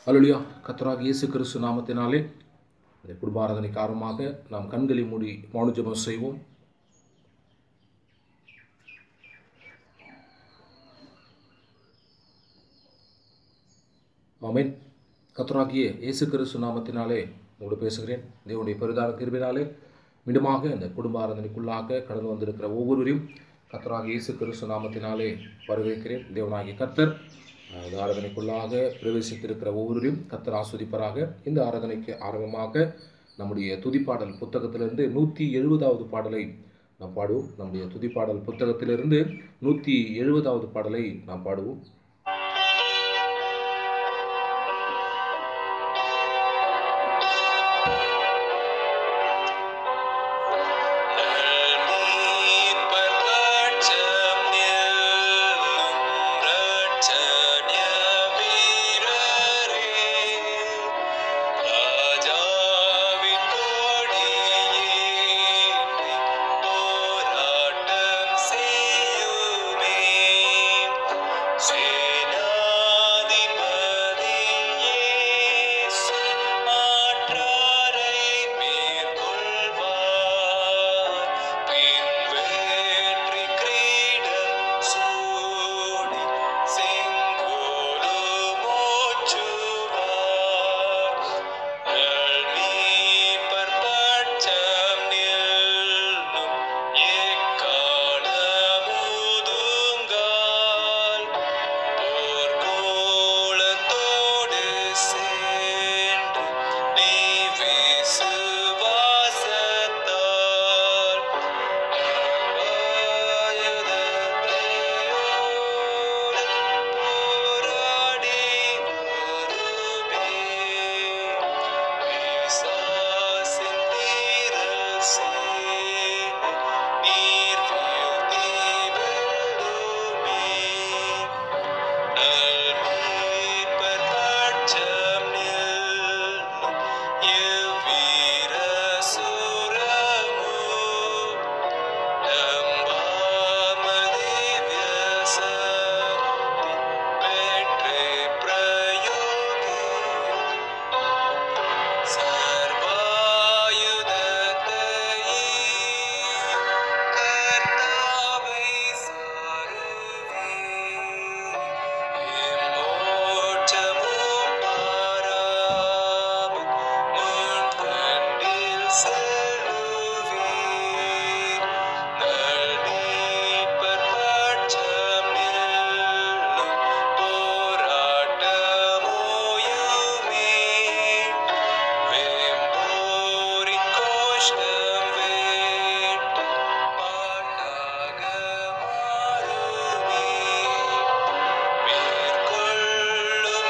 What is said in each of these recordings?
அல்லா கத்தராக இயேசு கிறிஸ்து நாமத்தினாலே இந்த குடும்பாராதனை காரணமாக நாம் கண்களை மூடி மௌனஜபம் செய்வோம் ஆமென் கத்தராகிய இயேசு கிறிஸ்து நாமத்தினாலே உங்களோடு பேசுகிறேன் தேவனுடைய பெரிதான கிருபினாலே மீண்டுமாக இந்த குடும்ப ஆராதனைக்குள்ளாக கடந்து வந்திருக்கிற ஒவ்வொருவரையும் கத்தராக இயேசு கிறிஸ்து நாமத்தினாலே வரவேற்கிறேன் தேவனாகிய கத்தர் அஹ், இந்த ஆராதனைக்குள்ளாக பிரவேசித்திருக்கிற ஒவ்வொருவரையும் கத்தர் ஆஸ்வதிப்பராக இந்த ஆராதனைக்கு ஆரம்பமாக நம்முடைய துதிப்பாடல் புத்தகத்திலிருந்து நூற்றி எழுபதாவது பாடலை நாம் பாடுவோம் நம்முடைய துதிப்பாடல் புத்தகத்திலிருந்து நூற்றி எழுபதாவது பாடலை நாம் பாடுவோம் மீட்பர் பட்சம் நில்லும் இரட்சணிய வீரரே ராஜாவின் கொடியேறி போராட்டம் செய்யுமே சேனாதிபதி இயேசு ஆற்றாரை மேற்கொள்வார் பின் வெற்றி கிரீடம் சூடி செங்கோலு மோச்சுவார் மீட்பர் பட்சம் நில்லும் எக்காலமுதுங்கால் போர்க்கோளத்தோடு சேர்ந்து நீ விசுவாசத்தால் ஆயுதத்தையோடு போராடி வருவே பிசாசின் தீரல் சேனை நீர் வீழ்த்தி வெல்லுமே மீட்பர் பட்சம் நில்லும் எவ்வீர சூரமோ நம்பாமல் திவ்ய சக்தி பெற்றே பிரயோகியும் சர்வாயுதத்தையும் கர்த்தாவை சாருவே எம்மோட்சமும் பாராமல் முன்கண்டில் செல்லுவீர். நல் மீட்பர் பட்சம் நில்லும் போராட்டமோயுமே வேம்போரின் கோஷ்டம் வேட்டு பாட்டாக மாறுமே மேற்கொள்ளும்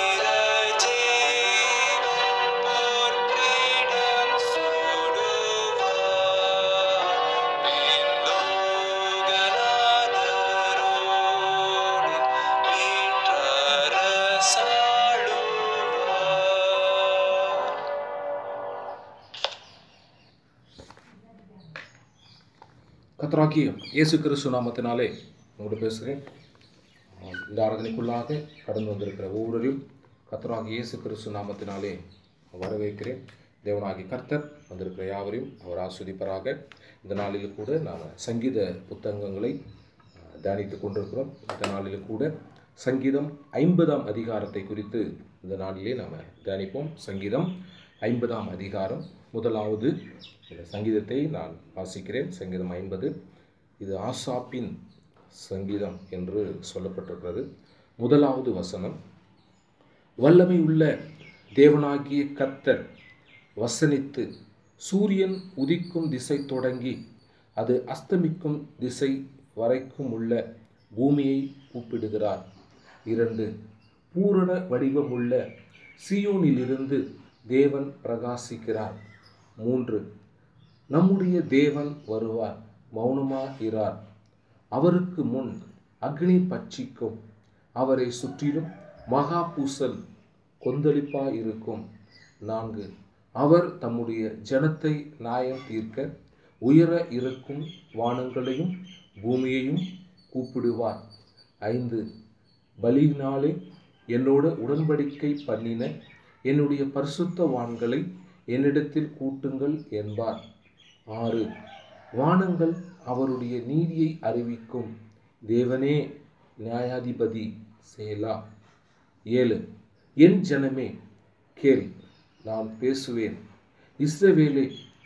வீரஜீவன் போர்க்கிரீடம் சூடுவார் பின்லோகநாதரோடு வீற்றரசாளுவார் கத்தராகிய இயேசு கிறிஸ்து நாமத்தினாலே உங்களோடு பேசுகிறேன் ஆம், இந்த ஆராதனைக்குள்ளாக கடந்து வந்திருக்கிற ஒவ்வொருவரையும் கத்தராகிய இயேசு கிறிஸ்து நாமத்தினாலே வரவேற்கிறேன் தேவனாகிய கர்த்தர் வந்திருக்கிற யாவரையும் அவர் ஆஸ்வதிப்பராக இந்த நாளில் கூட நாம் சங்கீத புத்தகங்களை அஹ், தியானித்துக் கொண்டிருக்கிறோம் இந்த நாளில் கூட சங்கீதம் ஐம்பதாம் அதிகாரத்தை குறித்து இந்த நாளிலே நாம் தியானிப்போம் சங்கீதம் ஐம்பதாம் அதிகாரம் முதலாவது இந்த சங்கீதத்தை நான் வாசிக்கிறேன் சங்கீதம் ஐம்பது இது ஆசாப்பின் சங்கீதம் என்று சொல்லப்பட்டிருக்கிறது முதலாவது வசனம் வல்லமை உள்ள தேவனாகிய கர்த்தர் வசனித்து சூரியன் உதிக்கும் திசை தொடங்கி அது அஸ்தமிக்கும் திசை வரைக்கும் உள்ள பூமியை கூப்பிடுகிறார் இரண்டு பூரண வடிவமுள்ள சியோனிலிருந்து தேவன் பிரகாசிக்கிறார் மூன்று நம்முடைய தேவன் வருவார் மௌனமா இரார் அவருக்கு முன் அக்னி பட்சிக்கும் அவரை சுற்றிலும் மகா பூசல் கொந்தளிப்பா இருக்கும் நான்கு அவர் தம்முடைய ஜனத்தை நியாயம் தீர்க்க உயர இருக்கும் வானங்களையும் பூமியையும் கூப்பிடுவார் ஐந்து பலியினாலே என்னோட உடன்படிக்கை பண்ணின என்னுடைய பரிசுத்தவான்களை என்னிடத்தில் கூட்டுங்கள் என்பார் ஆறு வானங்கள் அவருடைய நீதியை அறிவிக்கும் தேவனே நியாயாதிபதி சேலா ஏழு என் ஜனமே கேள் நான் பேசுவேன் இஸ்ரவேலே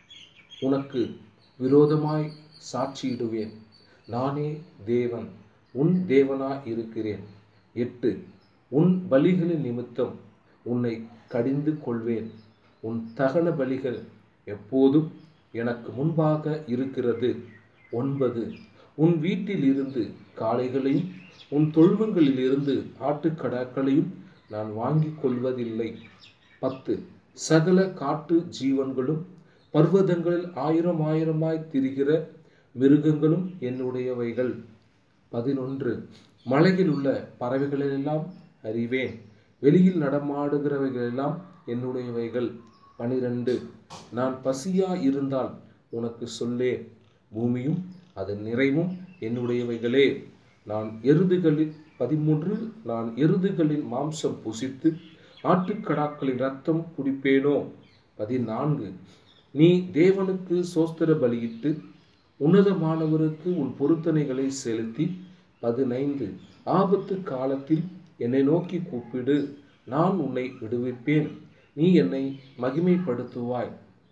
உனக்கு விரோதமாய் சாட்சியிடுவேன் நானே தேவன் உன் தேவனாய் இருக்கிறேன் எட்டு உன் பலிகளின் நிமித்தம் உன்னை கடிந்து கொள்வேன் உன் தகன பலிகள் எப்போதும் எனக்கு முன்பாக இருக்கிறது ஒன்பது உன் வீட்டில் இருந்து காளைகளையும் உன் தொழுவங்களிலிருந்து ஆட்டுக்கடாக்களையும் நான் வாங்கிக் கொள்வதில்லை பத்து சகல காட்டு ஜீவன்களும் பர்வதங்களில் ஆயிரம் ஆயிரமாய் திரிகிற மிருகங்களும் என்னுடையவைகள் பதினொன்று மலையில் உள்ள பறவைகளெல்லாம் அறிவேன் வெளியில் நடமாடுகிறவைகளெல்லாம் என்னுடையவைகள் பனிரெண்டு நான் பசியா இருந்தால் உனக்கு சொல்லேன் பூமியும் அதன் நிறைவும் என்னுடையவைகளே நான் எருதுகளில் பதிமூன்று நான் எருதுகளின் மாம்சம் புசித்து ஆட்டுக்கடாக்களின் ரத்தம் குடிப்பேனோ பதினான்கு நீ தேவனுக்கு சோஸ்திர பலியிட்டு உன்னதமானவருக்கு உன் பொருத்தனைகளை செலுத்தி பதினைந்து ஆபத்து காலத்தில் என்னை நோக்கி கூப்பிடு நான் உன்னை விடுவிப்பேன் நீ என்னை மகிமைப்படுத்துவாய்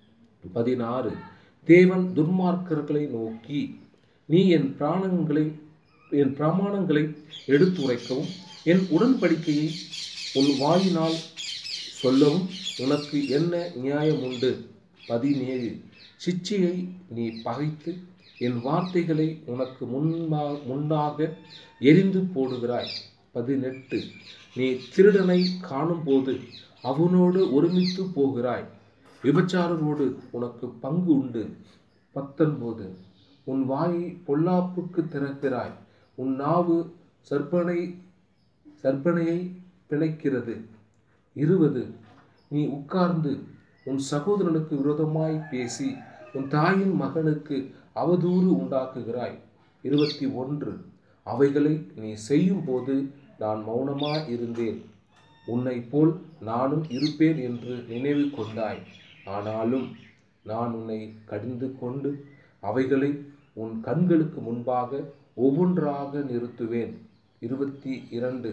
பதினாறு தேவன் துன்மார்க்கர்களை நோக்கி நீ என் பிராணங்களை என் பிரமாணங்களை எடுத்துரைக்கவும் என் உடன்படிக்கையை உன் வாயினால் சொல்லவும் உனக்கு என்ன நியாயம் உண்டு பதினேழு சிச்சையை நீ பகைத்து என் வார்த்தைகளை உனக்கு முன்பா முன்னாக எரிந்து போடுகிறாய் பதினெட்டு நீ திருடனை காணும்போது அவனோடு ஒருமித்து போகிறாய் விபச்சாரரோடு உனக்கு பங்கு உண்டு பத்தொன்பது உன் வாயை பொல்லாப்புக்கு திறக்கிறாய் உன் நாவு சர்ப்பனை சர்ப்பனையை பிணைக்கிறது இருபது நீ உட்கார்ந்து உன் சகோதரனுக்கு விரோதமாய் பேசி உன் தாயின் மகனுக்கு அவதூறு உண்டாக்குகிறாய் இருபத்தி ஒன்று அவைகளை நீ செய்யும் போது நான் மௌனமாய் இருந்தேன் உன்னை போல் நானும் இருப்பேன் என்று நினைவு கொண்டாய் ஆனாலும் நான் உன்னை கடிந்து கொண்டு அவைகளை உன் கண்களுக்கு முன்பாக ஒவ்வொன்றாக நிறுத்துவேன் இருபத்தி இரண்டு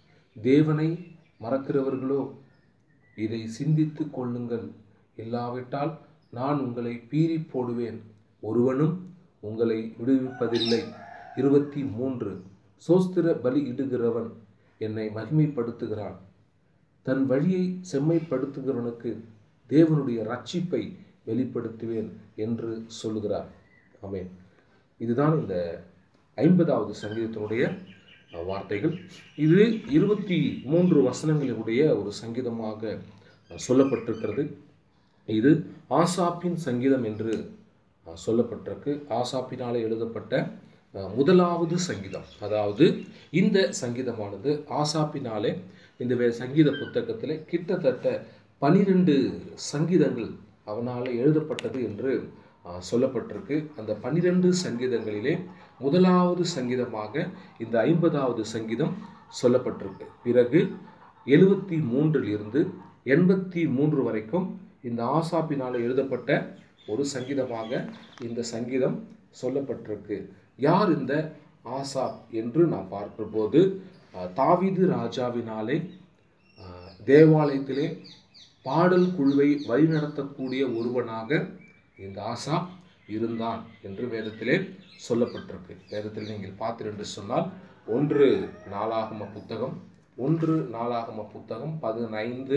தேவனை மறக்கிறவர்களோ இதை சிந்தித்து கொள்ளுங்கள் இல்லாவிட்டால் நான் உங்களை பீறி போடுவேன் ஒருவனும் உங்களை விடுவிப்பதில்லை இருபத்தி மூன்று சோஸ்திர பலி இடுகிறவன் என்னை மகிமைப்படுத்துகிறான் தன் வழியை செம்மைப்படுத்துகிறவனுக்கு தேவனுடைய ரட்சிப்பை வெளிப்படுத்துவேன் என்று சொல்லுகிறார் ஆமென் இதுதான் இந்த ஐம்பதாவது சங்கீதத்தினுடைய அஹ், வார்த்தைகள் இது இருபத்தி மூன்று வசனங்களுடைய ஒரு சங்கீதமாக அஹ், சொல்லப்பட்டிருக்கிறது இது ஆசாப்பின் சங்கீதம் என்று அஹ், சொல்லப்பட்டிருக்கு ஆசாப்பினாலே எழுதப்பட்ட அஹ், முதலாவது சங்கீதம் அதாவது இந்த சங்கீதமானது ஆசாப்பினாலே இந்த வே- சங்கீத புத்தகத்தில் கிட்டத்தட்ட பனிரெண்டு சங்கீதங்கள் அவனால் எழுதப்பட்டது என்று அஹ், சொல்லப்பட்டிருக்கு அந்த பன்னிரண்டு சங்கீதங்களிலே முதலாவது சங்கீதமாக இந்த ஐம்பதாவது சங்கீதம் சொல்லப்பட்டிருக்கு பிறகு எழுபத்தி மூன்றில் இருந்து எண்பத்தி மூன்று வரைக்கும் இந்த ஆசாப்பினால் எழுதப்பட்ட ஒரு சங்கீதமாக இந்த சங்கீதம் சொல்லப்பட்டிருக்கு யார் இந்த ஆசாப் என்று நாம் பார்க்கிறபோது அஹ், தாவீது ராஜாவினாலே அஹ், தேவாலயத்திலே பாடல் குழுவை வழிநடத்தக்கூடிய ஒருவனாக இந்த ஆசாப் இருந்தான் என்று வேதத்திலே சொல்லப்பட்டிருக்கு வேதத்தில் நீங்கள் பார்த்தீர்கள் என்று சொன்னால் ஒன்று நாளாகம புத்தகம் ஒன்று நாளாகம புத்தகம் பதினைந்து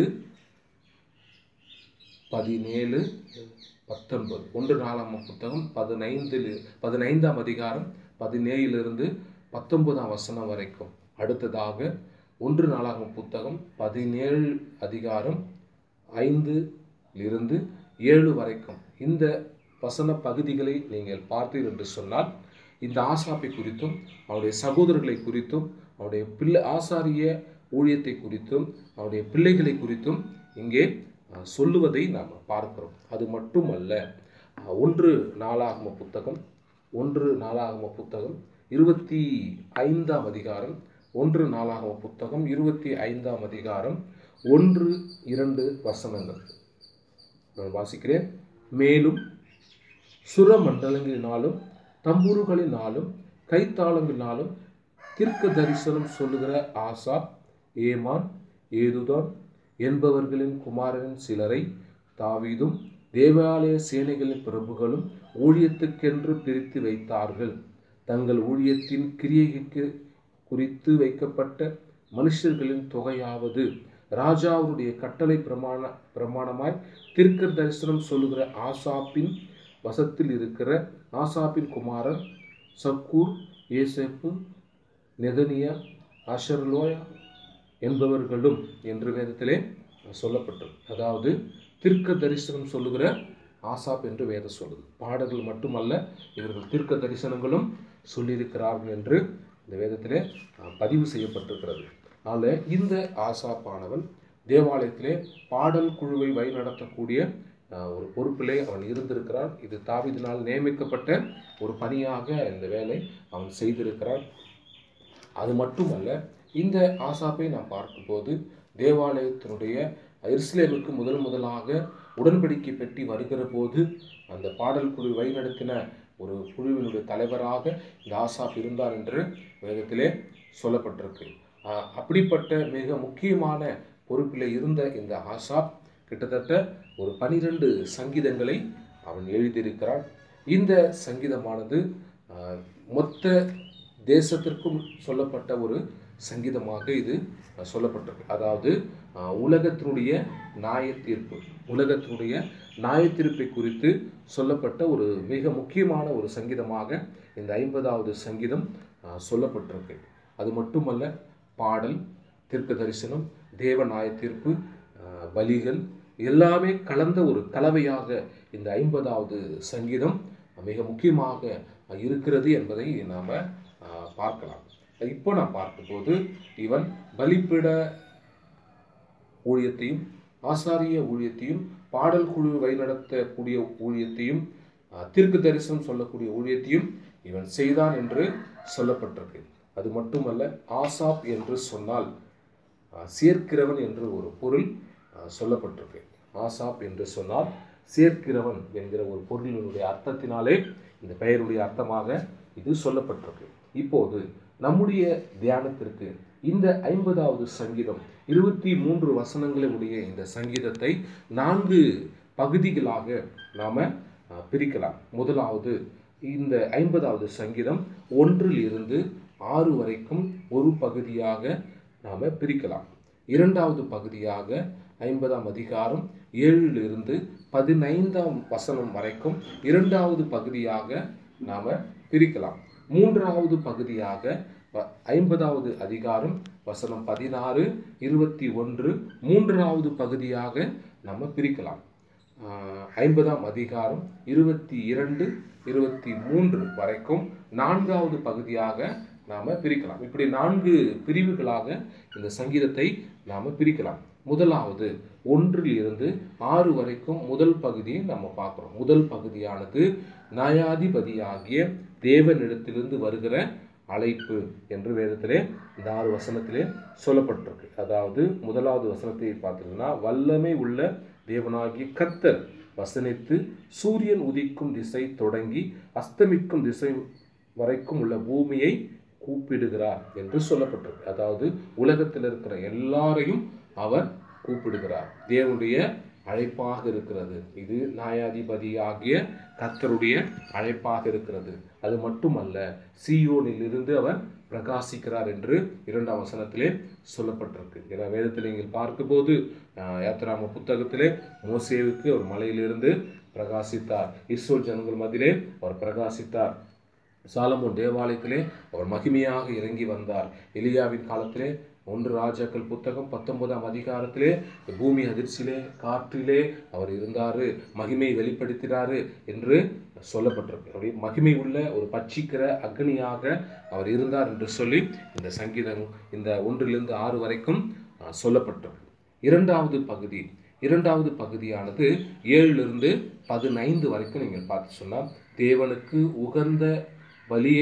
பதினேழு பத்தொன்பது ஒன்று நாளாகம புத்தகம் பதினைந்தில் பதினைந்தாம் அதிகாரம் பதினேழிலிருந்து பத்தொன்பதாம் வசனம் வரைக்கும் அடுத்ததாக ஒன்று நாளாகம புத்தகம் பதினேழு அதிகாரம் ஐந்திலிருந்து ஏழு வரைக்கும் இந்த வசன பகுதிகளை நீங்கள் பார்த்தீர்கள் என்று சொன்னால் இந்த ஆசாப்பை குறித்தும் அவருடைய சகோதரர்களை குறித்தும் அவருடைய பிள்ளை ஆசாரிய ஊழியத்தை குறித்தும் அவருடைய பிள்ளைகளை குறித்தும் இங்கே அஹ், சொல்லுவதை நாம் பார்க்கிறோம் அது மட்டுமல்ல அஹ், ஒன்று நாளாகம புத்தகம் ஒன்று நாளாகம புத்தகம் இருபத்தி ஐந்தாம் அதிகாரம் ஒன்று நாளாகம புத்தகம் இருபத்தி ஐந்தாம் அதிகாரம் ஒன்று இரண்டு வசனங்கள் நான் வாசிக்கிறேன் மேலும் சுர மண்டலங்களினாலும் தம்புருகளினாலும் கைத்தாளங்களினாலும் தீர்க்க தரிசனம் சொல்லுகிற ஆசா ஏமான் ஏதுதான் என்பவர்களின் குமாரரின் சிலரை தாவீதும் தேவாலய சேனைகளின் பிரபுகளும் ஊழியத்துக்கென்று பிரித்து வைத்தார்கள் தங்கள் ஊழியத்தின் கிரியைக்கு குறித்து வைக்கப்பட்ட மனுஷர்களின் தொகையாவது ராஜாவுடைய கட்டளை பிரமாண பிரமாணமாய் தீர்க்க தரிசனம் சொல்லுகிற ஆசாப்பின் வசத்தில் இருக்கிற ஆசாப்பின் குமாரர் சக்கூர் ஏசேப்பு நெதனியா அஷர்லோயா என்பவர்களும் என்று வேதத்திலே சொல்லப்பட்டது அதாவது தீர்க்க தரிசனம் சொல்லுகிற ஆசாப் என்று வேதம் சொல்லுது பாடல்கள் மட்டுமல்ல இவர்கள் தீர்க்க தரிசனங்களும் சொல்லியிருக்கிறார்கள் என்று இந்த வேதத்திலே அஹ், பதிவு செய்யப்பட்டிருக்கிறது அதனால இந்த ஆசாப்பானவன் தேவாலயத்திலே பாடல் குழுவை வழிநடத்தக்கூடிய அஹ், ஒரு பொறுப்பிலே அவன் இருந்திருக்கிறான் இது தாவீதினால் நியமிக்கப்பட்ட ஒரு பணியாக இந்த வேலை அவன் செய்திருக்கிறான் அது மட்டுமல்ல இந்த ஆசாப்பை நாம் பார்க்கும்போது தேவாலயத்தினுடைய எருசலேமுக்கு முதல் முதலாக உடன்படிக்கை பெட்டி வருகிற போது அந்த பாடல் குழு வழிநடத்தின ஒரு குழுவினுடைய தலைவராக இந்த ஆசாப் இருந்தார் என்று வேதத்திலே சொல்லப்பட்டிருக்கு ஆஹ் அப்படிப்பட்ட மிக முக்கியமான பொறுப்பில் இருந்த இந்த ஆசாப் கிட்டத்தட்ட ஒரு பனிரெண்டு சங்கீதங்களை அவன் எழுதியிருக்கிறான் இந்த சங்கீதமானது ஆஹ், மொத்த தேசத்திற்கும் சொல்லப்பட்ட ஒரு சங்கீதமாக இது அஹ், சொல்லப்பட்டிருக்கு அதாவது அஹ், உலகத்தினுடைய நியாய தீர்ப்பு உலகத்தினுடைய நியாய தீர்ப்பை குறித்து சொல்லப்பட்ட ஒரு மிக முக்கியமான ஒரு சங்கீதமாக இந்த ஐம்பதாவது சங்கீதம் அஹ், சொல்லப்பட்டிருக்கு அது மட்டுமல்ல பாடல் தீர்க்க தரிசனம் தேவ நியாய தீர்ப்பு அஹ், பலிகள் எல்லாமே கலந்த ஒரு கலவையாக இந்த ஐம்பதாவது சங்கீதம் மிக முக்கியமாக இருக்கிறது என்பதை நாம் பார்க்கலாம் இப்போ நான் பார்க்கும்போது இவன் பலிப்பிட ஊழியத்தையும் ஆசாரிய ஊழியத்தையும் பாடல் குழு வழிநடத்தக்கூடிய ஊழியத்தையும் அஹ், தீர்க்க தரிசனம் சொல்லக்கூடிய ஊழியத்தையும் இவன் செய்தான் என்று சொல்லப்பட்டிருக்கு அது மட்டுமல்ல ஆசாப் என்று சொன்னால் அஹ், சேர்க்கிறவன் என்று ஒரு பொருள் அஹ், சொல்லப்பட்டிருக்கு ஆசாப் என்று சொன்னால் சேர்க்கிறவன் என்கிற ஒரு பொருளினுடைய அர்த்தத்தினாலே இந்த பெயருடைய அர்த்தமாக இது சொல்லப்பட்டிருக்கு இப்போது நம்முடைய தியானத்திற்கு இந்த ஐம்பதாவது சங்கீதம் இருபத்தி மூன்று வசனங்களை உடைய இந்த சங்கீதத்தை நான்கு பகுதிகளாக நாம் பிரிக்கலாம் முதலாவது இந்த ஐம்பதாவது சங்கீதம் ஒன்றில் இருந்து ஆறு வரைக்கும் ஒரு பகுதியாக நாம் பிரிக்கலாம் இரண்டாவது பகுதியாக ஐம்பதாம் அதிகாரம் ஏழிலிருந்து பதினைந்தாம் வசனம் வரைக்கும் இரண்டாவது பகுதியாக நாம் பிரிக்கலாம் மூன்றாவது பகுதியாக வ- ஐம்பதாவது அதிகாரம் வசனம் பதினாறு இருபத்தி ஒன்று மூன்றாவது பகுதியாக நம்ம பிரிக்கலாம் ஆஹ், ஐம்பதாம் அதிகாரம் இருபத்தி இரண்டு இருபத்தி மூன்று வரைக்கும் நான்காவது பகுதியாக நாம் பிரிக்கலாம் இப்படி நான்கு பிரிவுகளாக இந்த சங்கீதத்தை நாம் பிரிக்கலாம் முதலாவது ஒன்றில் இருந்து ஆறு வரைக்கும் முதல் பகுதியை நம்ம பார்க்குறோம் முதல் பகுதியானது நியாயாதிபதியாகிய தேவனிடத்திலிருந்து வருகிற அழைப்பு என்று வேதத்திலே இந்த ஆறு வசனத்திலே சொல்லப்பட்டிருக்கு அதாவது முதலாவது வசனத்தை பார்த்தீங்கன்னா வல்லமை உள்ள தேவனாகிய கர்த்தர் வசனித்து சூரியன் உதிக்கும் திசை தொடங்கி அஸ்தமிக்கும் திசை வரைக்கும் உள்ள பூமியை கூப்பிடுகிறார் என்று சொல்லப்பட்டிருக்கு அதாவது உலகத்தில் இருக்கிற எல்லாரையும் அவர் கூப்பிடுகிறார் தேவனுடைய அழைப்பாக இருக்கிறது இது நியாயாதிபதியாகிய கர்த்தருடைய அழைப்பாக இருக்கிறது அது மட்டுமல்ல சீயோனில் இருந்து அவர் பிரகாசிக்கிறார் என்று இரண்டாம் வசனத்திலே சொல்லப்பட்டிருக்கு ஏன்னா வேதத்தில் நீங்கள் பார்க்கும்போது ஆஹ், யாத்திராம புத்தகத்திலே மோசேவுக்கு ஒரு மலையிலிருந்து பிரகாசித்தார் இஸ்ரோல் ஜனங்கள் மத்தியிலே அவர் பிரகாசித்தார் சாலமோன் தேவாலயத்திலே அவர் மகிமையாக இறங்கி வந்தார் எலியாவின் காலத்திலே ஒன்று ராஜாக்கள் புத்தகம் பத்தொன்பதாம் அதிகாரத்திலே பூமி அதிர்ச்சியிலே காற்றிலே அவர் இருந்தாரு மகிமை வெளிப்படுத்தினாரு என்று சொல்லப்பட்டிருக்கு அப்படி மகிமை உள்ள ஒரு பட்சிக்கிற அக்னியாக அவர் இருந்தார் என்று சொல்லி இந்த சங்கீதம் இந்த ஒன்றிலிருந்து ஆறு வரைக்கும் ஆஹ், சொல்லப்பட்டிருக்கு இரண்டாவது பகுதி இரண்டாவது பகுதியானது ஏழிலிருந்து பதினைந்து வரைக்கும் நீங்கள் பார்த்து சொன்னால் தேவனுக்கு உகந்த பலியை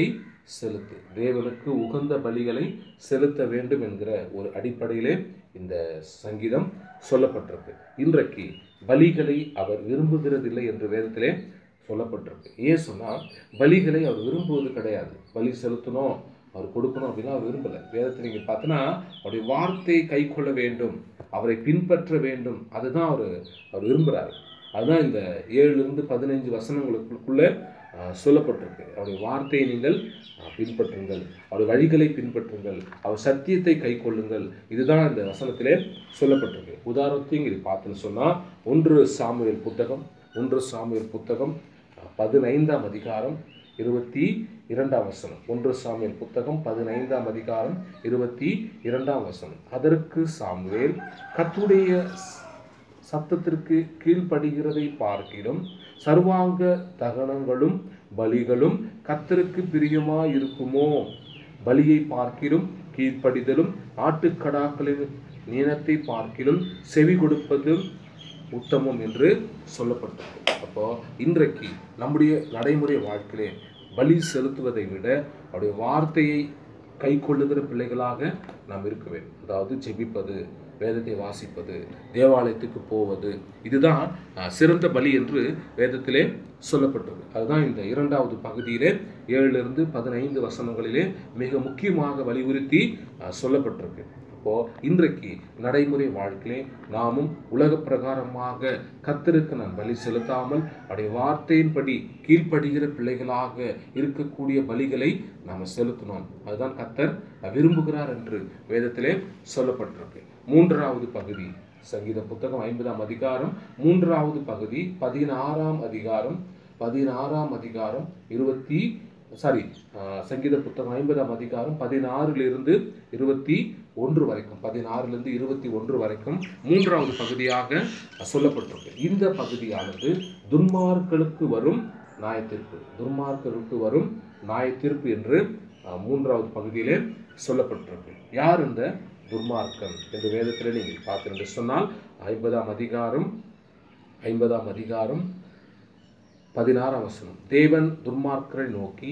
செலுத்து தேவனுக்கு உகந்த பலிகளை செலுத்த வேண்டும் என்கிற ஒரு அடிப்படையிலே இந்த சங்கீதம் சொல்லப்பட்டிருக்கு இன்றைக்கு பலிகளை அவர் விரும்புகிறதில்லை என்று வேதத்திலே சொல்லப்பட்டிருக்கு ஏன் சொன்னால் பலிகளை அவர் விரும்புவது கிடையாது பலி செலுத்தணும் அவர் கொடுக்கணும் அப்படின்னா அவர் விரும்பலை வேதத்தை நீங்கள் பார்த்தீங்கன்னா அவருடைய வார்த்தையை கை கொள்ள வேண்டும் அவரை பின்பற்ற வேண்டும் அதுதான் அவர் அவர் விரும்புகிறார் அதுதான் இந்த ஏழுலேருந்து பதினைஞ்சு வசனங்களுக்குள்ளே ஆஹ், சொல்லப்பட்டிருக்கு அவருடைய வார்த்தையை நீங்கள் ஆஹ், பின்பற்றுங்கள் அவருடைய வழிகளை பின்பற்றுங்கள் அவர் சத்தியத்தை கை கொள்ளுங்கள் இதுதான் இந்த வசனத்திலே சொல்லப்பட்டிருக்கு உதாரணத்தையும் இது பார்த்துன்னு சொன்னால் ஒன்று சாமுவேல் புத்தகம் ஒன்று சாமுவேல் புத்தகம் ஆஹ், பதினைந்தாம் அதிகாரம் இருபத்தி இரண்டாம் வசனம் ஒன்று சாமுவேல் புத்தகம் பதினைந்தாம் அதிகாரம் இருபத்தி இரண்டாம் வசனம் அதற்கு சாமுவேல் கத்துடைய சத்தத்திற்கு கீழ்ப்படுகிறதை பார்க்கிலும் சர்வாங்க தகனங்களும் பலிகளும் கத்தருக்கு பிரியமா இருக்குமோ பலியை பார்க்கிலும் கீழ்ப்படிதலும் ஆட்டுக்கடாக்களின் நீனத்தை பார்க்கிலும் செவி கொடுப்பதும் உத்தமம் என்று சொல்லப்பட்டது அப்போ இன்றைக்கு நம்முடைய நடைமுறை வாழ்க்கையிலே பலி செலுத்துவதை விட அவருடைய வார்த்தையை கை கொள்ளுகிற பிள்ளைகளாக நாம் இருக்க வேண்டும் அதாவது ஜெபிப்பது வேதத்தை வாசிப்பது தேவாலயத்துக்கு போவது இதுதான் அஹ், சிறந்த பலி என்று வேதத்திலே சொல்லப்பட்டது அதுதான் இந்த இரண்டாவது பகுதியிலே ஏழிலிருந்து பதினைந்து வசனங்களிலே மிக முக்கியமாக வலியுறுத்தி அஹ், சொல்லப்பட்டிருக்கு அப்போ இன்றைக்கு நடைமுறை வாழ்க்கையிலே நாமும் உலக பிரகாரமாக கத்தருக்கு நான் பலி செலுத்தாமல் அவருடைய வார்த்தையின்படி கீழ்ப்படுகிற பிள்ளைகளாக இருக்கக்கூடிய பலிகளை நாம் செலுத்தணும் அதுதான் கத்தர் விரும்புகிறார் என்று வேதத்திலே சொல்லப்பட்டிருக்கு மூன்றாவது பகுதி சங்கீத புத்தகம் ஐம்பதாம் அதிகாரம் மூன்றாவது பகுதி பதினாறாம் அதிகாரம் பதினாறாம் அதிகாரம் இருபத்தி சாரி சங்கீத புத்தகம் ஐம்பதாம் அதிகாரம் பதினாறிலிருந்து இருபத்தி ஒன்று வரைக்கும் பதினாறிலிருந்து இருபத்தி ஒன்று வரைக்கும் மூன்றாவது பகுதியாக சொல்லப்பட்டிருக்கு இந்த பகுதியானது துன்மார்களுக்கு வரும் நியாயத்தீர்ப்பு துன்மார்களுக்கு வரும் நியாயத்தீர்ப்பு என்று அஹ், மூன்றாவது பகுதியிலே சொல்லப்பட்டிருக்கு யார் இந்த துன்மார்க்கன் என்று வேதத்தில் நீங்கள் பார்த்தீர்கள் சொன்னால் ஐம்பதாம் அதிகாரம் ஐம்பதாம் அதிகாரம் பதினாறாம் வசனம் தேவன் துன்மார்க்கரை நோக்கி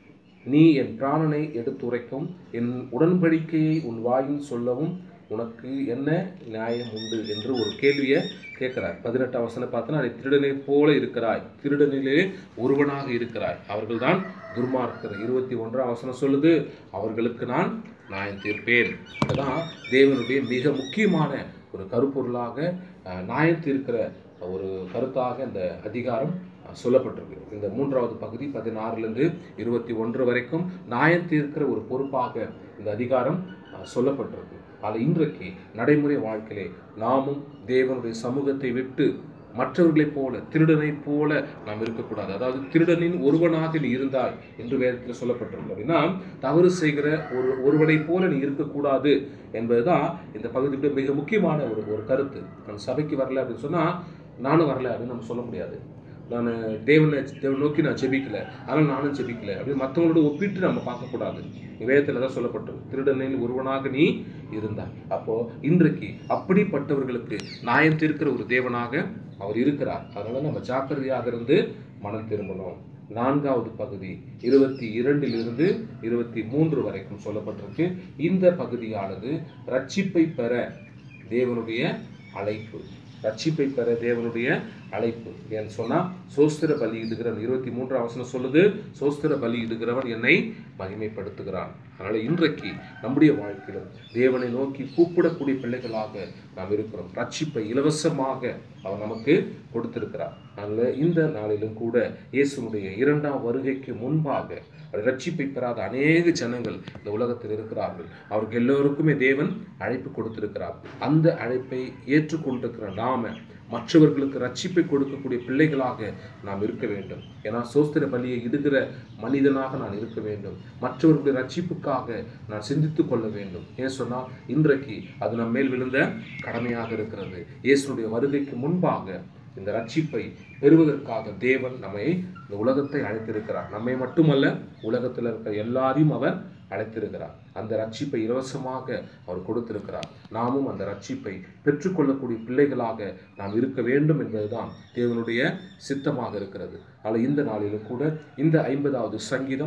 நீ என் பிராணனை எடுத்துரைக்கும் என் உடன்படிக்கையை உன் வாயின் சொல்லவும் உனக்கு என்ன நியாயம் உண்டு என்று ஒரு கேள்வியை கேட்கிறார் பதினெட்டாம் வசனம் பார்த்தோன்னா நீ திருடனை போல இருக்கிறாய் திருடனிலே ஒருவனாக இருக்கிறாய் அவர்கள்தான் துர்மார்க்கர் இருபத்தி ஒன்றாம் வசனம் சொல்லுது அவர்களுக்கு நான் நியாயம் தீர்ப்பேன் அதுதான் தேவனுடைய மிக முக்கியமான ஒரு கருப்பொருளாக அஹ், நியாயம் தீர்க்கிற ஒரு கருத்தாக இந்த அதிகாரம் அஹ், சொல்லப்பட்டிருக்கு இந்த மூன்றாவது பகுதி பதினாறுலேருந்து இருபத்தி ஒன்று வரைக்கும் நியாயம் தீர்க்கிற ஒரு பொறுப்பாக இந்த அதிகாரம் அஹ், சொல்லப்பட்டிருக்கு ஆனால் இன்றைக்கு நடைமுறை வாழ்க்கையிலே நாமும் தேவனுடைய சமூகத்தை விட்டு மற்றவர்களைப் போல திருடனைப் போல நாம் இருக்கக்கூடாது அதாவது திருடனின் ஒருவனாக நீ இருந்தாய் என்று வேதத்தில் சொல்லப்பட்டிருக்கு அப்படின்னா தவறு செய்கிற ஒரு ஒருவனைப் போல நீ இருக்கக்கூடாது என்பதுதான் இந்த பகுதியுடைய மிக முக்கியமான ஒரு ஒரு கருத்து நான் சபைக்கு வரல அப்படின்னு சொன்னால் நானும் வரல அப்படின்னு நம்ம சொல்ல முடியாது நான் தேவனை தேவனை நோக்கி நான் ஜெபிக்கல ஆனால் நானும் ஜெபிக்கல அப்படின்னு மற்றவங்களோட ஒப்பிட்டு நம்ம பார்க்கக்கூடாது வேதத்தில் தான் சொல்லப்பட்டது திருடனில் ஒருவனாக நீ இருந்தாய் அப்போ இன்றைக்கு அப்படிப்பட்டவர்களுக்கு நியாயம் தீர்க்கிற ஒரு தேவனாக அவர் இருக்கிறார் அதனால நம்ம ஜாக்கிரதையாக இருந்து மனம் திரும்பணும் நான்காவது பகுதி இருபத்தி இரண்டிலிருந்து இருபத்தி மூன்று வரைக்கும் சொல்லப்பட்டிருக்கு இந்த பகுதியானது ரட்சிப்பை பெற தேவனுடைய அழைப்பு ரட்சிப்பை பெற தேவனுடைய அழைப்பு ஏன்னு சொன்னா சோஸ்திர பலி இடுகிறவன் இருபத்தி மூன்றாம் வசனம் சொல்லுது சோஸ்திர பலி இடுகிறவன் என்னை மகிமைப்படுத்துகிறான் அதனால இன்றைக்கு நம்முடைய வாழ்க்கையிலும் தேவனை நோக்கி கூப்பிடக்கூடிய பிள்ளைகளாக நாம் இருக்கிறோம் ரட்சிப்பை இலவசமாக அவர் நமக்கு கொடுத்திருக்கிறார் அதனால இந்த நாளிலும் கூட இயேசுனுடைய இரண்டாம் வருகைக்கு முன்பாக ரட்சிப்பை பெறாத அநேக ஜனங்கள் இந்த உலகத்தில் இருக்கிறார்கள் அவர்கள் எல்லோருக்குமே தேவன் அழைப்பு கொடுத்திருக்கிறார் அந்த அழைப்பை ஏற்றுக்கொண்டிருக்கிற நாம மற்றவர்களுக்கு ரட்சிப்பை கொடுக்கக்கூடிய பிள்ளைகளாக நாம் இருக்க வேண்டும் ஏன்னா சோஸ்திர பலியை இடுகிற மனிதனாக நான் இருக்க வேண்டும் மற்றவர்களுடைய ரட்சிப்புக்காக நான் சிந்தித்துக் கொள்ள வேண்டும் ஏன் சொன்னால் இன்றைக்கு அது நம் மேல் விழுந்த கடமையாக இருக்கிறது இயேசுடைய வருகைக்கு முன்பாக இந்த ரட்சிப்பை பெறுவதற்காக தேவன் நம்மை இந்த உலகத்தை அழைத்திருக்கிறார் நம்மை மட்டுமல்ல உலகத்தில் இருக்கிற எல்லாரையும் அவர் அழைத்திருக்கிறார் அந்த ரட்சிப்பை இலவசமாக அவர் கொடுத்திருக்கிறார் நாமும் அந்த ரட்சிப்பை பெற்றுக்கொள்ளக்கூடிய பிள்ளைகளாக நாம் இருக்க வேண்டும் என்பதுதான் தேவனுடைய சித்தமாக இருக்கிறது ஆனால் இந்த நாளிலும் கூட இந்த ஐம்பதாவது சங்கீதம்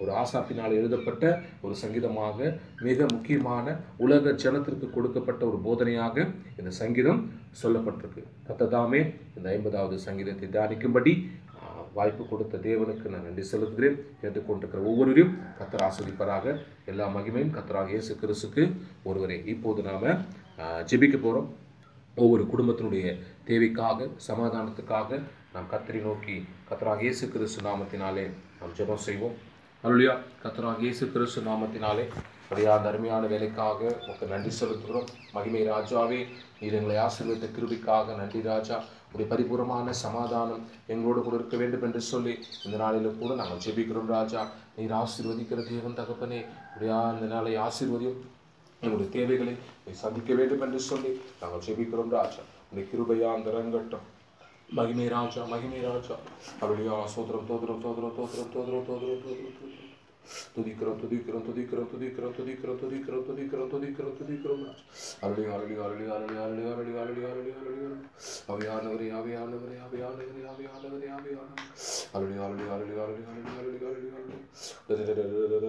ஒரு ஆசாப்பினால் எழுதப்பட்ட ஒரு சங்கீதமாக மிக முக்கியமான உலக ஜனத்திற்கு கொடுக்கப்பட்ட ஒரு போதனையாக இந்த சங்கீதம் சொல்லப்பட்டிருக்கு கத்ததாமே இந்த ஐம்பதாவது சங்கீதத்தை தியானிக்கும்படி ஆஹ், வாய்ப்பு கொடுத்த தேவனுக்கு நான் நன்றி செலுத்துகிறேன் கேட்டுக்கொண்டிருக்கிற ஒவ்வொருவரையும் கத்தர் ஆஸ்வதிப்பராக எல்லா மகிமையும் கத்தராக இயேசு கிறிஸ்துக்கு ஒருவரே இப்போது நாம் ஜெபிக்க போகிறோம் ஒவ்வொரு குடும்பத்தினுடைய தேவைக்காக சமாதானத்துக்காக நாம் கத்தரை நோக்கி கத்தராக இயேசு கிறிஸ்து நாமத்தினாலே நாம் ஜெபம் செய்வோம் அருளியா கத்தராக இயேசு கிறிஸ்து நாமத்தினாலே அப்படியா அந்த அருமையான வேலைக்காக உங்களுக்கு நன்றி செலுத்துகிறோம் மகிமை ராஜாவே நீர் எங்களை ஆசீர்வதித்த கிருபிக்காக நன்றி ராஜா உடைய பரிபூர்ணமான சமாதானம் எங்களோடு கூட இருக்க வேண்டும் என்று சொல்லி இந்த நாளிலும் கூட நாங்கள் ஜெபிக்கிறோம் ராஜா நீர் ஆசீர்வதிக்கிற தேவன் தகப்பனே அப்படியா இந்த நாளை ஆசீர்வதியும் எங்களுடைய தேவைகளை நீ சந்திக்க வேண்டும் என்று சொல்லி நாங்கள் ஜெபிக்கிறோம் ராஜா உடைய கிருபையா அந்த ரங்கட்டம் மகிமை ராஜா மகிமை ராஜா அப்படியா சோதரம் தோதரம் தோதரம் தோதரம் தோதரம் தோதரம் தோதரம் தோதரம் துதிக்கிறோம் துதிக்கிறோம் துதிக்கிறோம் துதிக்கிறோம் துதிக்கிறோம் துதிக்கிறோம் துதிக்கிறோம் துதிக்கிறோம் துதிக்கிறோம் அருளி அருளி அருளி அருளி அருளி அருளி அருளி அருளி அருளி அவையானவரே அவையானவரே அவையானவரே அவையானவரே அவையானவரே அருளி அருளி அருளி அருளி அருளி அருளி அருளி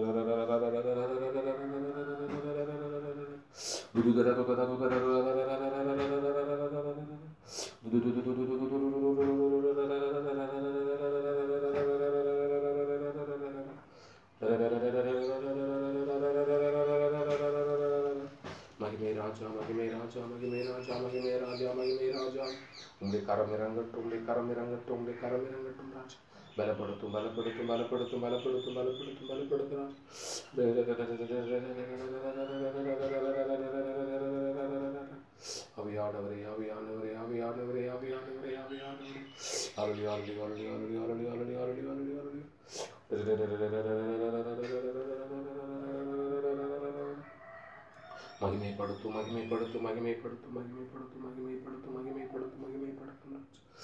மகிமை ராஜா மகிமை ராஜா மகிமை ராஜா மகிமை ராஜா மகிமை ராஜா உங்களுடைய கரம் இறங்கட்டும் உங்களுடைய கரம் இறங்கட்டும் உங்களுடைய கரம் இறங்கட்டும் ராஜா பலப்படுத்தும் பலப்படுத்தும் பலப்படுத்தும் பலப்படுத்தும் பலப்படுத்தும் பலப்படுத்தும் அவையானவரே அவையானவரே அவையானவரே அவையானவரே அவையானவரே அருளி அருளி அருளி அருளி அருளி அருளி அருளி அருளி அருளி மகிமைப்படுத்தும் மகிமைப்படுத்தும் மகிமைப்படுத்தும் மகிமைப்படுத்தும் மகிமைப்படுத்தும் மகிமைப்படுத்தும் மகிமைப்படுத்தும்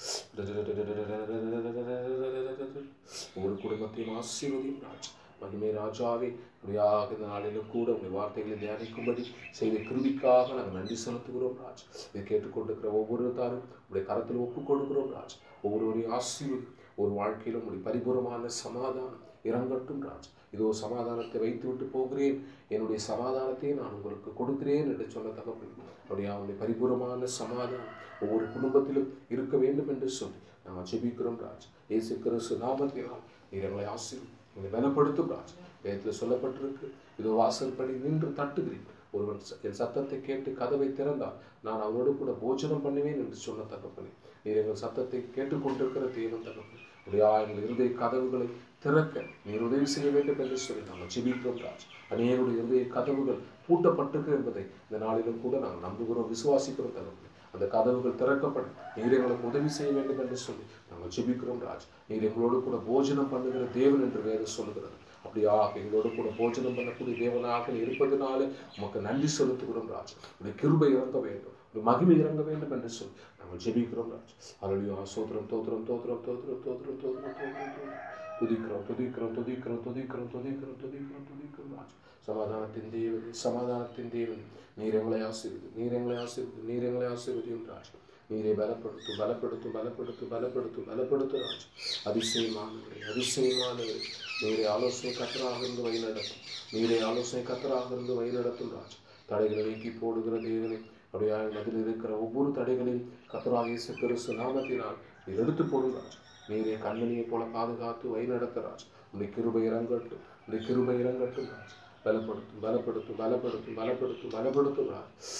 ஒரு குடும்பத்தையும் ஆசீர்வதியும் ராஜ் மகிமை ராஜாவே முடியாக இந்த நாளிலும் கூட உங்கள் வார்த்தைகளை தியானிக்கும்படி செய்த கிருதிக்காக நாங்கள் நன்றி செலுத்துகிறோம் ராஜ் இதை கேட்டுக்கொண்டிருக்கிற ஒவ்வொரு தாரும் உடைய கரத்தில் ஒப்புக் கொடுக்கிறோம் ராஜ் ஒவ்வொருவரையும் ஆசீர்வதி ஒரு வாழ்க்கையிலும் உடைய பரிபூரமான சமாதானம் இறங்கட்டும் ராஜ் இதோ சமாதானத்தை வைத்துவிட்டு போகிறேன் என்னுடைய சமாதானத்தை நான் உங்களுக்கு கொடுக்கிறேன் என்று சொன்ன தகவல் அப்படியே அவனுடைய பரிபூரமான சமாதானம் ஒவ்வொரு குடும்பத்திலும் இருக்க வேண்டும் என்று சொல்லி நாங்கள் ஜெபிக்கிறோம் ராஜ் இயேசு கிறிஸ்து நாமத்தினால் நீர் எங்களை ஆசீர்வதி எங்களை பலப்படுத்தும் ராஜ் வேதத்தில் சொல்லப்பட்டிருக்கு இதோ வாசல்படி நின்று தட்டுகிறேன் ஒருவன் ச- என் சத்தத்தை கேட்டு கதவை திறந்தால் நான் அவனோடு கூட போஜனம் பண்ணுவேன் என்று சொன்ன தகப்பனே நீர் எங்கள் சத்தத்தை கேட்டுக்கொண்டிருக்கிற தேவன் தகப்பனே உடையா எங்கள் இருதய கதவுகளை திறக்க நீர் உதவி செய்ய வேண்டும் என்று சொல்லி நாங்கள் ஜெபிக்கிறோம் ராஜ் அநேகருடைய இருதய கதவுகள் பூட்டப்பட்டிருக்கு என்பதை இந்த நாளிலும் கூட நாங்கள் நம்புகிறோம் விசுவாசிக்கிறோம் தகப்பனே அந்த கதவுகள் திறக்கப்பட நீர் எங்களுக்கு உதவி செய்ய வேண்டும் என்று சொல்லி நாங்கள் ஜெபிக்கிறோம் ராஜ் நீர் எங்களோடு கூட போஜனம் பண்ணுகிற தேவன் என்று வேறு சொல்லுகிறது அப்படியாக எங்களோடு கூட போஜனம் பண்ணக்கூடிய தேவனாக நீ இருப்பதனாலே உமக்கு நன்றி செலுத்துகிறோம் ராஜ் உடைய கிருபை இறங்க வேண்டும் உடைய மகிமை இறங்க வேண்டும் என்று சொல்லி நாங்கள் ஜெபிக்கிறோம் ராஜ் அருளியா சோத்திரம் தோத்திரம் தோத்திரம் தோத்திரம் தோத்திரம் தோத்திரம் தோத்திரம் தோத்திரம் துதிக்கிறோம் துதிக்கிறோம் துதிக்கிறோம் துதிக்கிறோம் துதிக்கிறோம் துதிக்கிறோம் துதிக்கிறோம் ராஜ் சமாதானத்தின் தேவன் சமாதானத்தின் தேவன் நீர் எங்களை ஆசீர்வதி நீர் எங்களை ஆசீர்வதி நீர் எங்களை ஆசீர்வதியும் ராஜ் நீரை பலப்படுத்தும் பலப்படுத்தும் பலப்படுத்தும் பலப்படுத்தும் பலப்படுத்தும் ராஜ் அதிசயமானவரே அதிசயமானவரே நீரை ஆலோசனை கத்தராக இருந்து வழிநடத்தும் நீரை ஆலோசனை கத்தராக இருந்து வழிநடத்தும் ராஜ் தடைகளை நீக்கி போடுகிற தேவனை அப்படியே மதில் இருக்கிற ஒவ்வொரு தடைகளையும் கத்தராக இயேசு கிறிஸ்து நாமத்தினால் நீர் எடுத்து போடும் ராஜ் நீரை கண்மணியைப் போல பாதுகாத்து வழிநடத்த ராஜ் உன்னை கிருபை இறங்கட்டும் உன்னை கிருபை இறங்கட்டும் ராஜ் பலப்படுத்தும் பலப்படுத்தும் பலப்படுத்தும் பலப்படுத்தும் பலப்படுத்தும்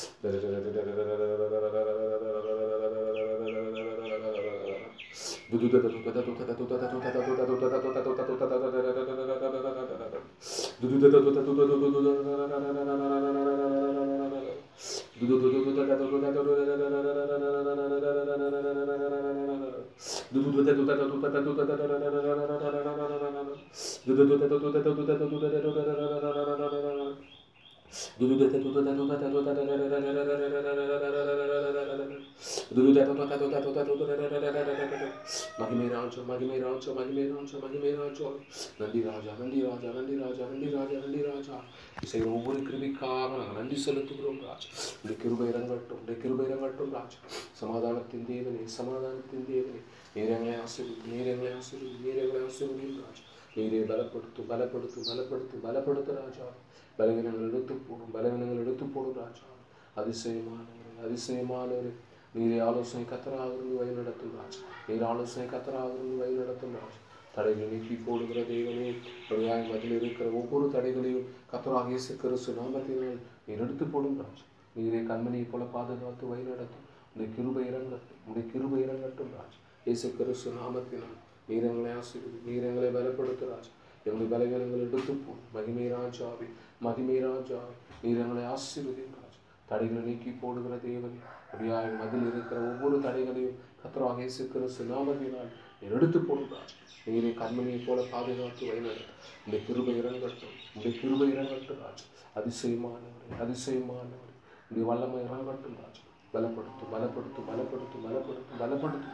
மகிமை ராஜா மகிமை ராஜா மகிமை ராஜா மகிமை ராஜா நன்றி ராஜா நன்றி ராஜா நன்றி ராஜா நன்றி ராஜா நன்றி ராஜா செய்கிற ஒவ்வொரு கிருபிக்காக நாங்கள் நன்றி செலுத்துகிறோம் ராஜா இந்த கிருபை இறங்கட்டும் இந்த கிருபை இறங்கட்டும் ராஜா சமாதானத்தின் தேவனே சமாதானத்தின் தேவனே நீரங்களை ஆசிர்வதி நீரங்களை ஆசிர்வதி நீரங்களை ஆசிர்வதியும் ராஜா நீரே பலப்படுத்தும் பலப்படுத்தும் பலப்படுத்தும் பலப்படுத்து ராஜா பலவீனங்கள் எடுத்து போடும் பலவீனங்கள் எடுத்து போடும் ராஜா அதிசயமானவர் அதிசயமானவர் நீரே ஆலோசனை கத்தராக இருந்து வழி நடத்தும் ராஜா நீர் ஆலோசனை கத்தராக இருந்து வழி நடத்தும் ராஜா தடைகளை நீக்கி போடுகிற தெய்வமே வழியாய் மதில் இருக்கிற ஒவ்வொரு தடைகளையும் கத்தராக இயேசு கிறிஸ்து நாமத்தினால் நீர் எடுத்து போடும் ராஜா நீரே கண்மணியை போல பாதுகாத்து வழி நடத்தும் உடைய கிருபை இறங்கட்டும் உடைய கிருபை இறங்கட்டும் ராஜா இயேசு கிறிஸ்து நாமத்தினால் நீரங்களை ஆசீர்வதி நீரங்களை பலப்படுத்து ராஜா எங்களுடைய பலவீனங்கள் எடுத்து போடும் மகிமை ராஜாவே மகிமை ராஜாவே நீரங்களை ஆசீர்வதி ராஜா தடைகளை நீக்கி போடுகிற தேவனே அப்படியாக மதில் இருக்கிற ஒவ்வொரு தடைகளையும் கத்தராக இயேசு கிறிஸ்து நாமத்தினால் நீர் எடுத்து போடும் ராஜா நீரை கண்மணியை போல பாதுகாத்து வழிநடத்தும் இந்த கிருபை இறங்கட்டும் இந்த கிருபை இறங்கட்டும் ராஜா அதிசயமானவரே அதிசயமானவரே இந்த வல்லமை இறங்கட்டும் ராஜா பலப்படுத்தும் பலப்படுத்தும் பலப்படுத்தும் பலப்படுத்தும் பலப்படுத்தும்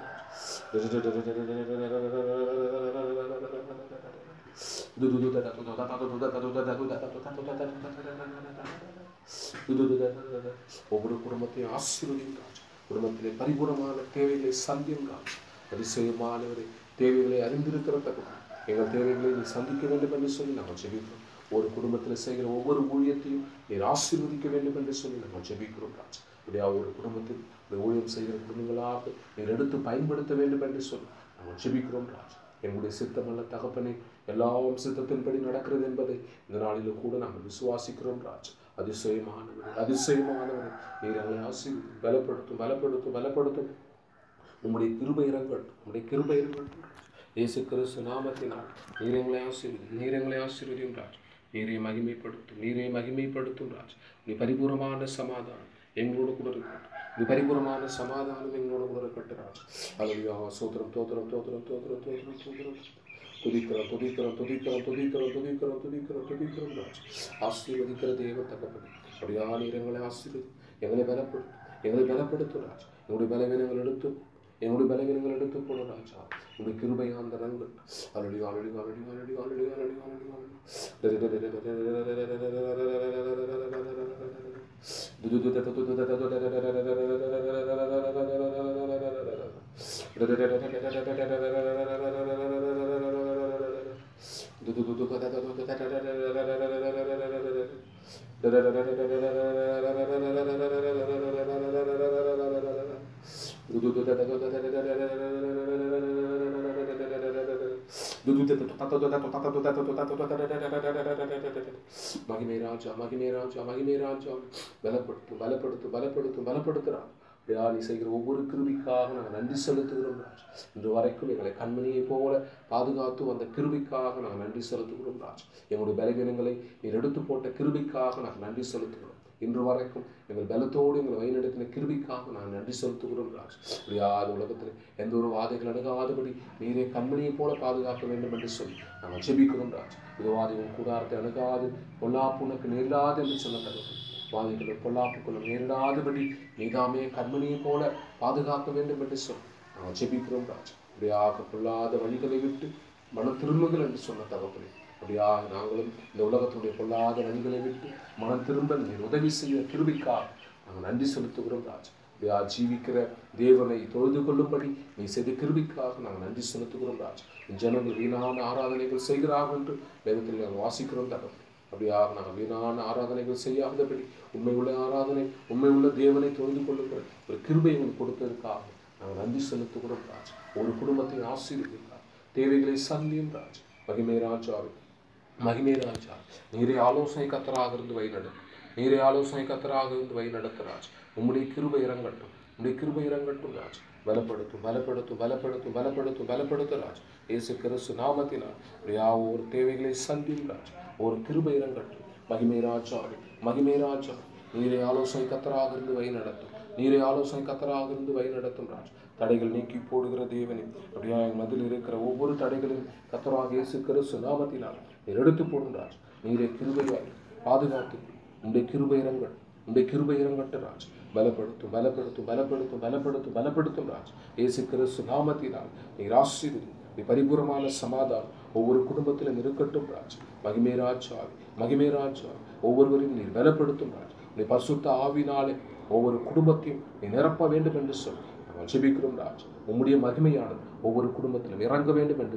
ஒவ்வொரு குடும்பத்தையும் ஆசீர்வதியும் ராஜா குடும்பத்திலே பரிபூர்ணமான தேவைகளை சந்தியும் ராஜா அதிசயமானவரை தேவைகளை அறிந்திருக்கிற தகவல் எங்கள் தேவைகளை நீ சந்திக்க வேண்டும் என்று சொல்லி நாங்கள் ஜெபிக்கிறோம் ஒரு குடும்பத்தில் செய்கிற ஒவ்வொரு ஊழியத்தையும் நீர் ஆசீர்வதிக்க வேண்டும் என்று சொல்லி நாங்கள் ஜெபிக்கிறோம் ராஜா இப்படியா ஒரு குடும்பத்தில் இந்த ஊழியம் செய்கிற குடும்பங்களாக நீர் எடுத்து பயன்படுத்த வேண்டும் என்று சொல்லி நாங்கள் ஜெபிக்கிறோம் ராஜா எங்களுடைய சித்தமல்ல தகப்பனை எல்லாம் சித்தத்தின்படி நடக்கிறது என்பதை இந்த நாளிலும் கூட நாங்கள் விசுவாசிக்கிறோம் ராஜா அதிசயமானவர் அதிசயமானவர் நீர் எங்களை ஆசீர்வதி பலப்படுத்தும் பலப்படுத்தும் பலப்படுத்தும் உம்முடைய கிருபை இறங்கட்டும் உம்முடைய கிருபை இறங்கட்டும் இயேசு கிறிஸ்து நாமத்தினால் நீர் எங்களை ஆசீர்வதி நீர் எங்களை ஆசீர்வதியும் ராஜ் நீரை மகிமைப்படுத்தும் நீரை மகிமைப்படுத்தும் ராஜ் நீ பரிபூர்ணமான சமாதானம் எங்களோடு கூட இருக்கட்டும் நீ பரிபூர்ணமான சமாதானம் எங்களோடு கூட இருக்கட்டும் ராஜ் அலுவயா சோத்திரம் தோத்திரம் தோத்திரம் தோத்திரம் தோத்திரம் தோத்திரம் துதிக்கிறோம் துதிக்கிறோம் துதிக்கிறோம் துதிக்கிறோம் துதிக்கிறோம் துதிக்கிறோம் துதிக்கிறோம் ராஜ் ஆசீர்வதிக்கிற தேவ தகப்பனே அப்படியா நீர் எங்களை ஆசீர்வதி எங்களை பலப்படுத்தும் எங்களை பலப்படுத்தும் ராஜ் எங்களுடைய பலவீனங்கள் எடுத்து என்னுடைய பலவீனங்கள் எடுத்து போன ராஜா உங்களுடைய கிருபையாந்த ரங்கள் அலடி அலடி அலடி அலடி அலடி அலடி அலடி மகிமை ராஜா மகிமை ராஜா மகிமை ராஜா பலப்படுத்தும் பலப்படுத்தும் பலப்படுத்தும் பலப்படுத்துறான் அப்படியா நீ செய்கிற ஒவ்வொரு கிருபிக்காக நாங்கள் நன்றி செலுத்துகிறோம் ராஜ் இன்று வரைக்கும் எங்களை கண்மணியை போல பாதுகாத்து வந்த கிருபிக்காக நாங்கள் நன்றி செலுத்துகிறோம் ராஜ் எங்களுடைய பலவீனங்களை நீர் எடுத்து போட்ட கிருபிக்காக நாங்கள் நன்றி செலுத்துகிறோம் இன்று வரைக்கும் எங்கள் பலத்தோடு எங்களை வழிநடத்தின கிருபிக்காக நாங்கள் நன்றி செலுத்துகிறோம் ராஜ் அப்படியா அது உலகத்தில் எந்த ஒரு வாதைகள் அணுகாதபடி நீரே கண்மணியை போல பாதுகாக்க வேண்டும் என்று சொல்லி நாங்கள் ஜெபிக்கிறோம் ராஜ் இது வாதையும் கூடாரத்தை அணுகாது பொல்லாப்பு உனக்கு நேரிடாது என்று சொல்லப்படுது வாதைகளும் பொல்லாப்புகளும் நேரிடாதபடி நீதாமே கண்மணியை போல பாதுகாக்க வேண்டும் என்று சொல்லி நாங்கள் ஜெபிக்கிறோம் ராஜ் அப்படியாக பொல்லாத வழிகளை விட்டு மன திரும்புகள் என்று சொன்ன தகப்பனே அப்படியாக நாங்களும் இந்த உலகத்துடைய பொல்லாத வழிகளை விட்டு மனம் திரும்ப நீர் உதவி செய்ய கிருபிக்காக நாங்கள் நன்றி செலுத்துகிறோம் ராஜ் அப்படியா ஜீவிக்கிற தேவனை தொழுது கொள்ளும்படி நீ செய்த கிருபிக்காக நாங்கள் நன்றி செலுத்துகிறோம் ராஜ் ஜனங்கள் வீணான ஆராதனைகள் செய்கிறார்கள் என்று வேதத்தில் நாங்கள் வாசிக்கிறோம் தகவல் அப்படியாக நாங்கள் வீணான ஆராதனைகள் செய்யாதபடி உண்மை உள்ள ஆராதனை உண்மை உள்ள தேவனை தொழுது கொள்ளுகிற ஒரு கிருபை எங்களுக்கு கொடுத்ததற்காக நாங்கள் நன்றி செலுத்துகிறோம் ராஜ் ஒரு குடும்பத்தை ஆசீர்வதிக்கிறார் தேவைகளை சந்தியும் ராஜ் மகிமை ராஜாவே மகிமை ராஜா நீரே ஆலோசனை கத்தராக இருந்து வை நடு நீரே ஆலோசனை கத்தராக இருந்து வை நடத்துராஜ் உம்முடைய கிருபை இறங்கட்டும் உம்முடைய கிருபை இறங்கட்டும் ராஜ் பலப்படுத்தும் பலப்படுத்தும் பலப்படுத்தும் பலப்படுத்தும் பலப்படுத்தும் ராஜ் இயேசு கிறிஸ்து நாமத்தினால் அப்படியா ஒரு தேவைகளை சந்தியும் ராஜ் ஒரு கிருபை இறங்கட்டும் மகிமை ராஜாவே மகிமை ராஜா நீரே ஆலோசனை கத்தராக இருந்து வை நடத்தும் நீரே ஆலோசனை கத்தராக இருந்து வழி நடத்தும் ராஜ் தடைகள் நீக்கி போடுகிற தேவனே அப்படியா என் மதில் இருக்கிற ஒவ்வொரு தடைகளையும் கத்தராக இயேசு கிறிஸ்து நாமத்தினால் நீர் எடுத்து போடும் ராஜ் நீரே கிருபையாய் பாதுகாத்து உடைய கிருபை இறங்கள் உடைய கிருபை இறங்கட்டு ராஜ் பலப்படுத்தும் பலப்படுத்தும் பலப்படுத்தும் பலப்படுத்தும் பலப்படுத்தும் ராஜ் இயேசு கிறிஸ்து நாமத்தினால் நீர் ஆசீர்வதி நீ பரிபூரமான சமாதானம் ஒவ்வொரு குடும்பத்திலும் இருக்கட்டும் ராஜ் மகிமே ராஜா மகிமே ராஜா ஒவ்வொருவரையும் நீர் பலப்படுத்தும் ராஜ் நீ பரிசுத்த ஆவினாலே ஒவ்வொரு குடும்பத்தையும் நீ நிரப்ப வேண்டும் என்று சொல் நாங்கள் ஜெபிக்கிறோம் ராஜ் உம்முடைய மகிமையானது ஒவ்வொரு குடும்பத்திலும் இறங்க வேண்டும் என்று சொல்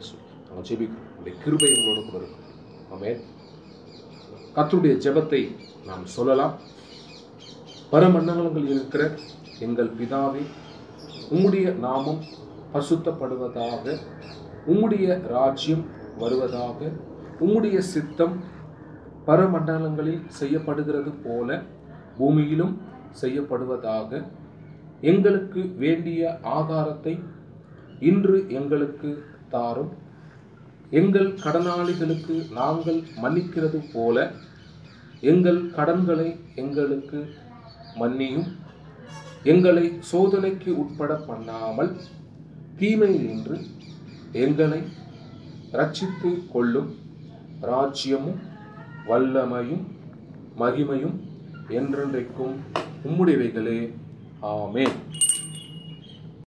நாங்கள் ஜெபிக்கிறோம் உடைய கிருபை எங்களோடு கூட இருக்கும் ஆமென் கர்த்தருடைய ஜெபத்தை நாம் சொல்லலாம் பரமண்டலங்களில் இருக்கிற எங்கள் பிதாவே உம்முடைய நாமம் பசுத்தப்படுவதாக உம்முடைய ராஜ்யம் வருவதாக உம்முடைய சித்தம் பரமண்டலங்களில் செய்யப்படுகிறது போல பூமியிலும் செய்யப்படுவதாக எங்களுக்கு வேண்டிய ஆகாரத்தை இன்று எங்களுக்கு தாரும் எங்கள் கடனாளிகளுக்கு நாங்கள் மன்னிக்கிறது போல எங்கள் கடன்களை எங்களுக்கு மன்னியும் எங்களை சோதனைக்கு உட்பட பண்ணாமல் தீமையினின்று எங்களை ரட்சித்து கொள்ளும் ராஜ்யமும் வல்லமையும் மகிமையும் என்றென்றைக்கும் உம்முடையவைகளே ஆமென்